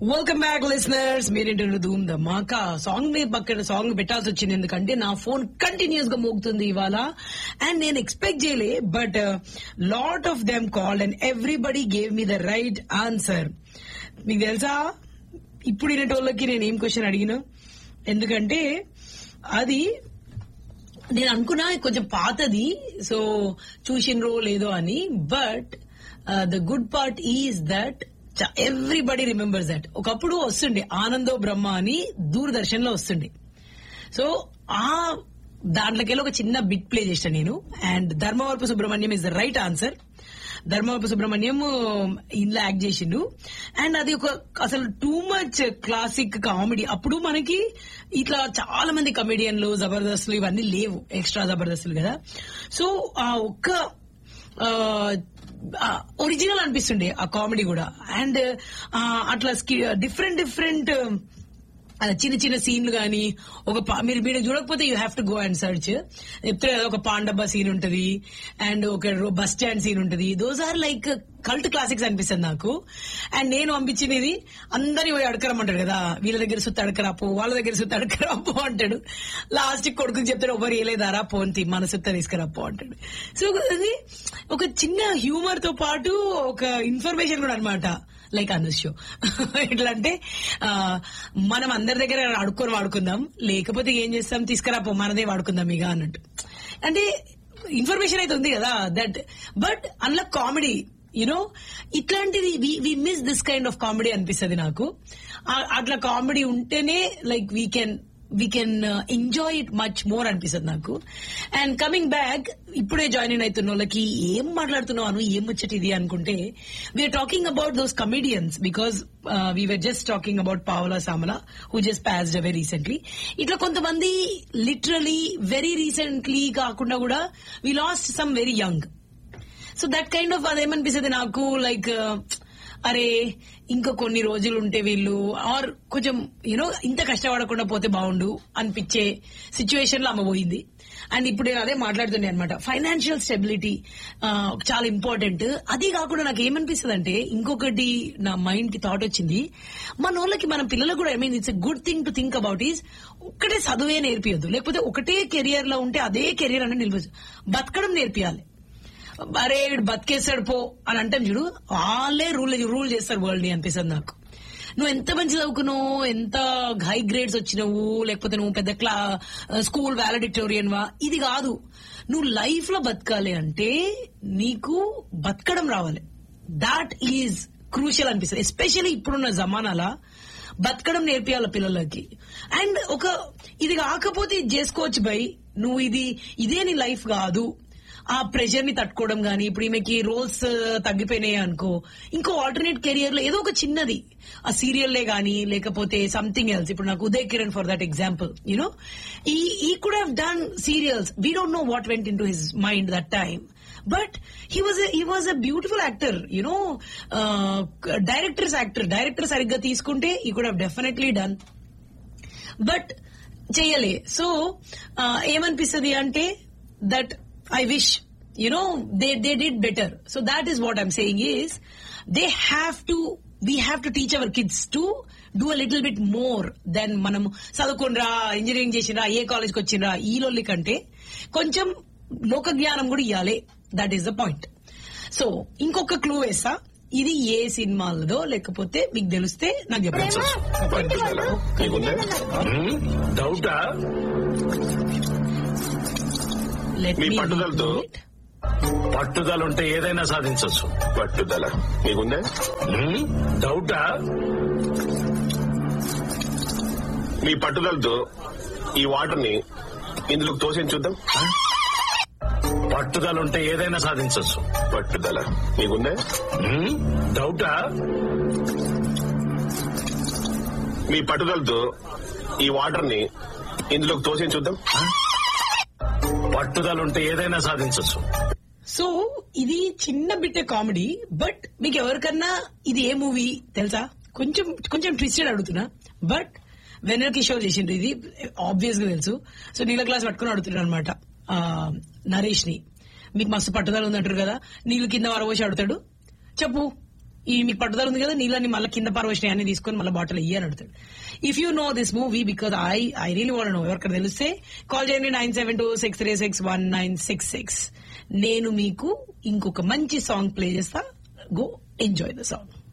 Welcome back listeners మీరేంటారు ధూమ్ ధమాకా song ని పక్కన సాంగ్ పెట్టాల్సి వచ్చింది ఎందుకంటే నా ఫోన్ కంటిన్యూస్ గా మోగుతుంది ఇవాళ అండ్ నేను ఎక్స్పెక్ట్ చేయలే but lot of them called and everybody gave me the right answer మీకు తెలుసా ఇప్పుడు వినేటోళ్ళకి నేను ఏం క్వశ్చన్ అడిగిన ఎందుకంటే అది నేను అనుకున్నా కొంచెం పాతది సో చూసినరో లేదో అని but the good part is that everybody remembers that ఒకప్పుడు వస్తుండే ఆనందో బ్రహ్మ అని దూరదర్శన్ లో వస్తుండే సో ఆ దాంట్లోకెళ్ళి ఒక చిన్న బిట్ ప్లే చేశాను నేను and Dharmavarapu Subrahmanyam is the right answer Dharmavarapu Subrahmanyam ఇందులో యాక్ట్ చేసిండు అండ్ అది ఒక అసలు టూ మచ్ క్లాసిక్ కామెడీ అప్పుడు మనకి ఇట్లా చాలా మంది కమెడియన్లు జబర్దస్తులు ఇవన్నీ లేవు ఎక్స్ట్రా జబర్దస్తులు కదా సో ఆ ఒక్క ఒరిజినల్ అనిపిస్తుండే ఆ కామెడీ కూడా అండ్ అట్లా డిఫరెంట్ డిఫరెంట్ చిన్న చిన్న సీన్లు గాని ఒక పా- మీరు మీరు చూడకపోతే you have to go and search చెప్తే కదా ఒక పాండబ్బ సీన్ ఉంటది అండ్ ఒక బస్ స్టాండ్ సీన్ ఉంటది those are like cult classics అనిపిస్తుంది నాకు అండ్ నేను పంపించినది అందరి పోయి అడకరమ్మంటాడు కదా వీళ్ళ దగ్గర సుత్తి అడకరాపో వాళ్ళ దగ్గర సుత్తి అడకరాపో అంటాడు లాస్ట్ కొడుకుకి చెప్తాడు ఎవరు ఏలేదారా పోంతి మన సుత్త తీసుకురాపో అంటాడు సో అది ఒక చిన్న హ్యూమర్ తో పాటు ఒక ఇన్ఫర్మేషన్ కూడా అన్నమాట లైక్ అనుష్ షో ఎట్లా అంటే ఆ, మనం అందరి దగ్గర అడుక్కొని వాడుకుందాం లేకపోతే ఏం చేస్తాం తీసుకురాపో మనదే వాడుకుందాం ఇక అన్నట్టు అంటే ఇన్ఫర్మేషన్ అయితే ఉంది కదా దట్ బట్ అందులో కామెడీ యునో ఇట్లాంటిది we miss this kind of comedy అనిపిస్తుంది నాకు ఆ- అట్లా కామెడీ ఉంటేనే like we can we can enjoy it much more అనిపిస్తుంది నాకు అండ్ కమింగ్ బ్యాక్ ఇప్పుడే జాయిన్ ఇన్ అవుతున్న వాళ్ళకి ఏం మాట్లాడుతున్నావు ఏం ముచ్చటి ఇది అనుకుంటే we're talking about those comedians because we're just talking about Pavala Syamala who just passed away recently ఇట్లా కొంతమంది లిటరలీ వెరీ రీసెంట్లీ కాకుండా కూడా we lost some very young so that kind of అదేమనిపిస్తుంది నాకు లైక్ అరే ఇంకా కొన్ని రోజులు ఉంటే వీళ్ళు ఆర్ కొంచెం యూనో ఇంత కష్టపడకుండా పోతే బాగుండు అనిపించే సిచ్యువేషన్ లో ఆమె పోయింది అండ్ ఇప్పుడు నేను అదే మాట్లాడుతున్నాను అనమాట ఫైనాన్షియల్ స్టెబిలిటీ చాలా ఇంపార్టెంట్ అది కాకుండా నాకు ఏమనిపిస్తుంది అంటే ఇంకొకటి నా మైండ్ కి థాట్ వచ్చింది మన వాళ్ళకి మన పిల్లలకు కూడా I mean it's a good thing to think about is ఒక్కటే చదువే నేర్పియద్దు లేకపోతే ఒకటే కెరియర్ లో ఉంటే అదే కెరియర్ అనేది నిలిపచ్చు బతకడం నేర్పియాలి అరే వీడు బతికేస్తాడు పో అని అంటాం చూడు వాళ్ళే రూల్ రూల్ చేస్తారు వరల్డ్ ని అనిపిస్తుంది నాకు నువ్వు ఎంత మంచి చదువుకున్నావు ఎంత హై గ్రేడ్స్ వచ్చినావు లేకపోతే నువ్వు పెద్ద క్లా స్కూల్ వ్యాలడిటోరియన్ వా ఇది కాదు నువ్వు లైఫ్ లో బతకాలి అంటే నీకు బతకడం రావాలి దాట్ ఈజ్ క్రూషియల్ అనిపిస్తుంది ఎస్పెషల్లీ ఇప్పుడున్న జమానాలా బతకడం నేర్పియాలి పిల్లలకి అండ్ ఒక ఇది కాకపోతే ఇది చేసుకోవచ్చు బై నువ్వు ఇది ఇదే నీ లైఫ్ కాదు ఆ ప్రెషర్ ని తట్టుకోవడం గానీ ఇప్పుడు ఈమెకి రోల్స్ తగ్గిపోయినాయి అనుకో ఇంకో ఆల్టర్నేట్ కెరియర్ లో ఏదో ఒక చిన్నది ఆ సీరియల్లే గానీ లేకపోతే సంథింగ్ ఎల్స్ ఇప్పుడు నాకు Uday Kiran for that example you know he he could have done serials we don't know what went into his mind that time but he was he was a beautiful actor you know directors actor director సరిగ్గా తీసుకుంటే he could have definitely done but చెయ్యలే so ఏమనిపిస్తుంది అంటే that I wish you know they they did better so that is what I'm saying is they have to we have to teach our kids to do a little bit more than మనం చదువుకునిరా engineering చేసినరా ఏ కాలేజ్కి వచ్చినరా ఈ లొల్లి కంటే కొంచెం లోక జ్ఞానం కూడా ఇవ్వాలి that is the point so ఇంకొక క్లూ వేస్తా ఇది ఏ సినిమాలదో లేకపోతే మీకు తెలిస్తే నాకు చెప్పచ్చు పట్టుదల నీకుందే హ్మ్? డౌటా Let మీ me పట్టుదలతో read it. పట్టుదల ఉంటే ఏదైనా సాధించవచ్చు పట్టుదల నీకుందే హ్మ్? డౌటా మీ పట్టుదలతో ఈ వాటర్ ని ఇందులోకి తోసేని చూద్దాం పట్టుదల ఉంటే ఏదైనా సాధించవచ్చు పట్టుదల నీకుందే హ్మ్? డౌటా మీ పట్టుదలతో ఈ వాటర్ ని ఇందులోకి తోసేని చూద్దాం పట్టుదల ఉంటే ఏదైనా సాధించవచ్చు సో ఇది చిన్న బిట్టే కామెడీ బట్ మీకు ఎవరికన్నా ఇది ఏ మూవీ తెలుసా కొంచెం కొంచెం ట్విస్టెడ్ అడుగుతున్నా బట్ వెన్నెల కిషోర్ చేసిండ్రు ఇది ఆబ్వియస్ గా తెలుసు సో నీళ్ళ క్లాస్ పట్టుకుని అడుగుతున్నాడు అనమాట నరేష్ ని మీకు మస్తు పట్టుదల ఉందంటారు కదా నీళ్ళు కింద వరవోసి అడుగుతాడు చెప్పు ఈ మీకు పట్టుదల ఉంది కదా నీళ్ళని మళ్ళీ కింద పారవేసిన అన్ని తీసుకొని మళ్ళీ బాటిల్ ఇయ్యి అని అడుగుతాడు if you know this movie because I I really want know ఎవరికైనా తెలిస్తే కాల్ చేయండి nine seven two six three six one nine six six నేను మీకు ఇంకొక మంచి సాంగ్ ప్లే చేస్తా గో ఎంజాయ్ ద సాంగ్